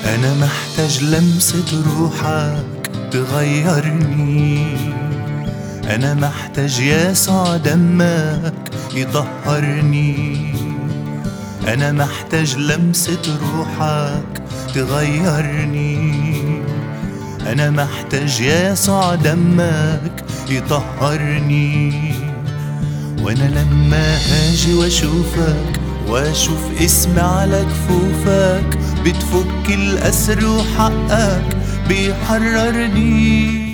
أنا محتاج لمسة روحك تغيرني أنا محتاج يسوع دمك يطهرني أنا محتاج لمسة روحك تغيرني أنا محتاج يسوع دمك يطهرني وأنا لما هاجي وأشوفك وأشوف اسمي على كفوفك بتفك الأسر وحقك بيحررني